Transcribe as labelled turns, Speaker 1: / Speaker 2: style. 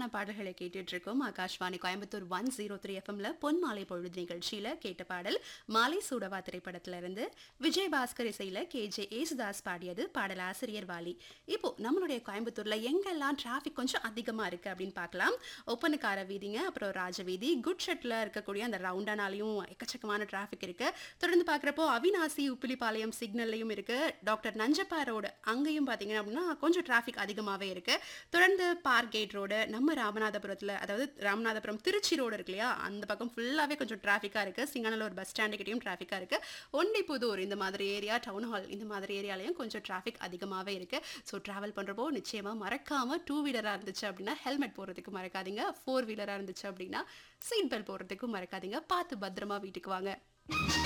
Speaker 1: பாடல்களை கேட்டுட்டு இருக்கோம் Akashvani Coimbatore one zero three எஃப்எம்ல பொன் மாலை பொழுது நிகழ்ச்சியில கேட்ட பாடல் மாலை சூடவா திரைப்படத்துல இருந்து விஜய் பாஸ்கர் இசையில கே ஜே ஏசுதாஸ் பாடியது பாடல் ஆசிரியர் வாலி இப்போ நம்மளுடைய கோயம்புத்தூர்ல எங்கெல்லாம் டிராஃபிக் கொஞ்சம் அதிகமா இருக்கு அப்படின்னு பார்க்கலாம் ஒப்பனுக்கார வீதிங்க அப்புறம் ராஜ வீதி குட் ஷெட்ல இருக்கக்கூடிய அந்த ரவுண்டானாலையும் எக்கச்சக்கமான டிராஃபிக் இருக்கு தொடர்ந்து பார்க்குறப்போ அவினாசி உப்பிலிப்பாளையம் சிக்னல்லையும் இருக்கு டாக்டர் நஞ்சப்பா ரோடு அங்கேயும் பார்த்தீங்க அப்படின்னா கொஞ்சம் டிராஃபிக் அதிகமாகவே இருக்கு தொடர்ந்து பார்க் கேட் ரோடு நம்ம ராமநாதபுரத்தில் அதாவது ராமநாதபுரம் திருச்சி ரோடு இருக்கு இல்லையா அந்த பக்கம் ஃபுல்லாகவே கொஞ்சம் டிராஃபிக்காக இருக்கு சிங்கநல்லூர் பஸ் ஸ்டாண்டுக்கிட்டையும் டிராஃபிக்காக இருக்கு ஒண்டிப்புதூர் இந்த மாதிரி ஏரியா டவுன் ஹால் இந்த மாதிரி ஏரியாலையும் கொஞ்சம் டிராஃபிக் அதிகமாகவே இருக்கு ஸோ ட்ராவல் பண்ணுறப்போ நிச்சயமாக மறக்காம டூ வீலராக இருந்துச்சு அப்படின்னா ஹெல்மெட் போடுறதுக்கு மறக்காதீங்க ஃபோர் வீலராக இருந்துச்சு அப்படின்னா சீட் பெல்ட் போடுறதுக்கும் மறக்காதீங்க பார்த்து பத்திரமா வீட்டுக்கு வாங்க